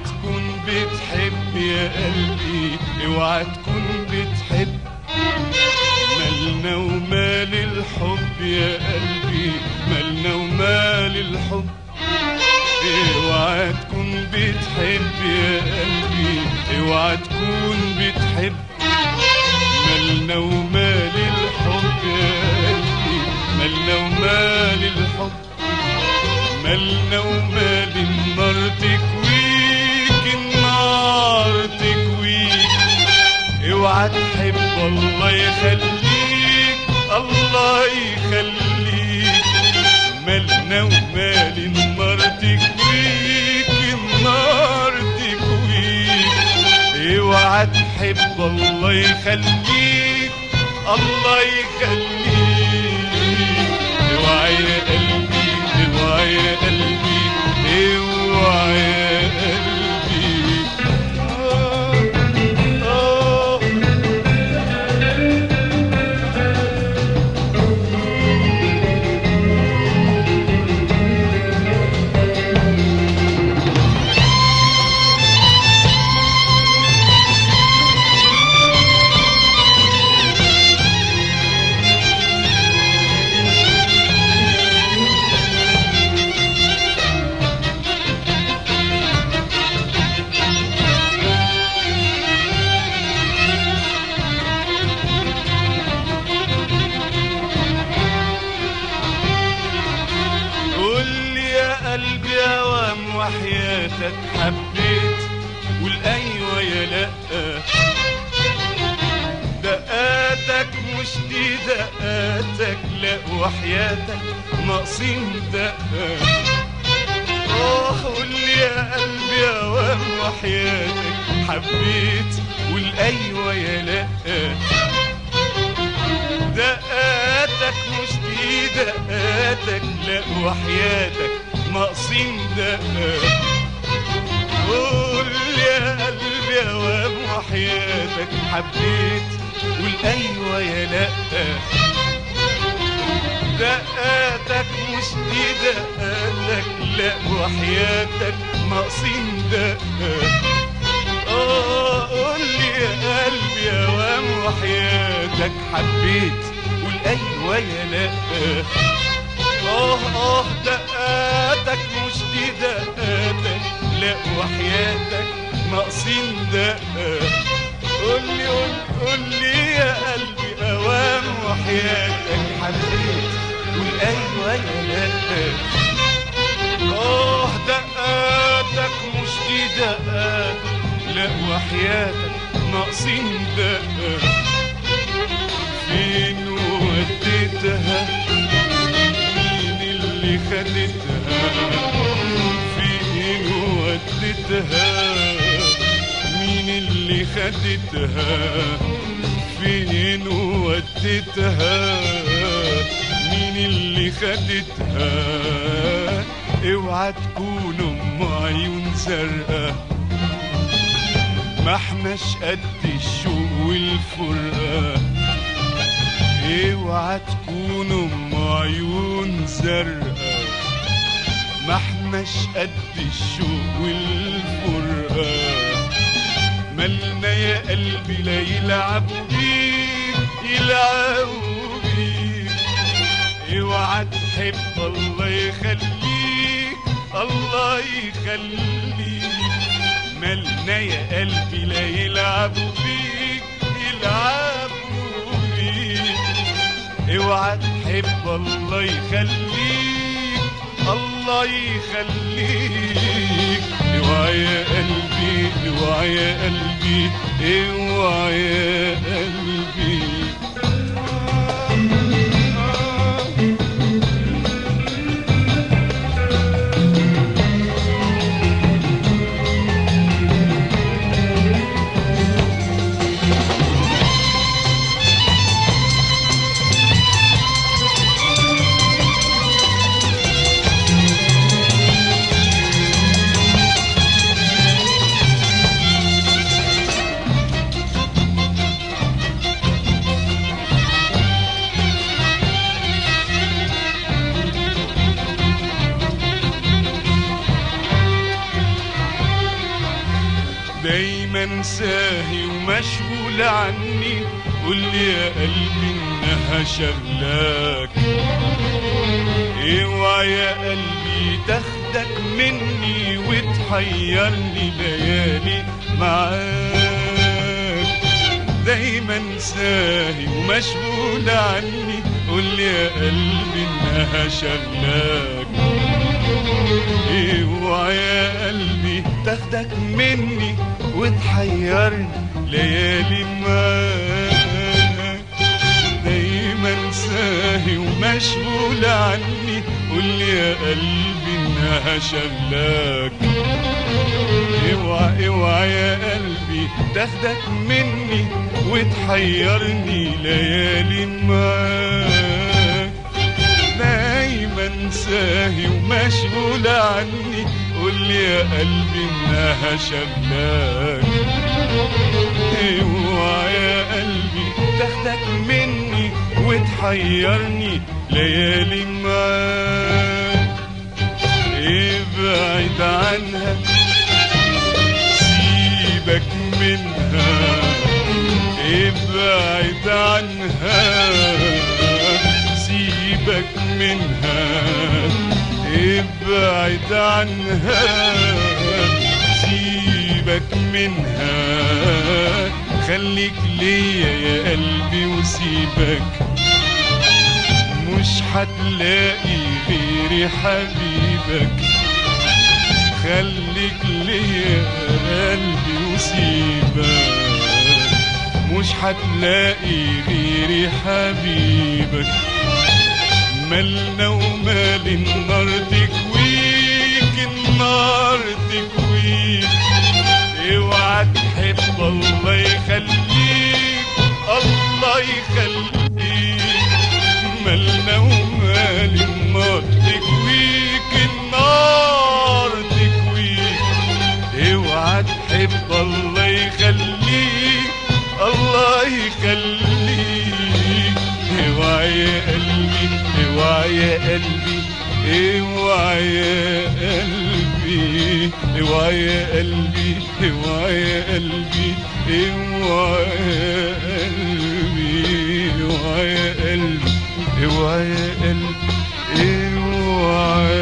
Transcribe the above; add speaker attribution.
Speaker 1: تكون بتحب يا قلبي اوعى تكون بتحب مالنا ومال الحب يا قلبي مالنا ومال الحب اوعى تكون بتحب يا قلبي اوعى تكون بتحب مالنا ومال الحب يا قلبي مالنا ومال الحب مالنا ومال النار تكويك النار تكويك اوعى تحب الله يخليك الله يخليك مالنا ومال النار تكويك النار تكويك اوعى تحب الله يخليك الله يخليك اوعى يا قلبي اوعى يا قلبي اوعى يا قلبي آه آه قول لي يا قلبي يا وام وحياتك حبيت قول ايوه يا لا دقاتك مش دي دقاتك لا وحياتك ناقصين دقة اه قول لي يا قلبي يا وام وحياتك حبيت قول ايوه يا لا دقاتك مش دي دقاتك لا وحياتك ناقصين دقة قول يا قلبي يا وام وحياتك حبيت قول ايوه يا لا دقاتك مش دي دقاتك لا وحياتك ناقصين دقة اه قول لي يا قلبي يا وام وحياتك حبيت قول ايوه يا لا اه اه دقاتك مش دي دقاتك لا وحياتك ناقصين دقة قول لي قول, قول لي يا قلبي اوام وحياتك حبيت قول ايوه يا لا اه دقاتك مش دي دقاتك لا وحياتك ناقصين دقة فين وديتها مين اللي خدتها فين وديتها مين اللي خدتها فين وديتها مين اللي خدتها اوعى تكون ام عيون زرقاء ما احناش قد الشوق والفرقة اوعى تكون ام عيون زرقاء ما احناش قد الشوق والفرقة مالنا يا قلبي لا يلعبوا بيك يلعبوا بيك اوعى تحب الله يخليك الله يخليك مالنا يا قلبي لا يلعبوا بيك يلعبوا بيك اوعى تحب الله يخليك الله يخليك اوعى يا قلبي اوعى يا قلبي اوعى يا قلبي دايما ساهي ومشغول عني قول لي يا قلبي انها شغلاك اوعى يا قلبي تاخدك مني وتحيرني ليالي معاك دايما ساهي ومشغول عني قول لي يا قلبي انها شغلاك اوعى يا قلبي تاخدك مني وتحيرني ليالي معاك دايما ساهي ومشغول عني قول لي يا قلبي انها شغلاك اوعى اوعى يا قلبي تاخدك مني وتحيرني ليالي معاك دايما ساهي ومشغول عني قول لي يا قلبي انها شغلاك اوعى يا قلبي تاخدك مني وتحيرني ليالي معاك ابعد عنها سيبك منها ابعد عنها سيبك منها ابعد عنها سيبك منها خليك ليا يا قلبي وسيبك مش هتلاقي غيري حبيبك خليك ليا يا قلبي وسيبك مش هتلاقي غيري حبيبك مالنا ومال النار تكويك النار تكويك اوعى تحب الله يخليك الله يخليك مالنا ومال النار تكويك النار تكويك اوعى تحب الله يخليك الله يخليك اوعى يا قلبي اوعى يا قلبي اوعى يا قلبي اوعى يا قلبي اوعى يا قلبي اوعى يا قلبي اوعى يا قلبي اوعى يا قلبي اوعى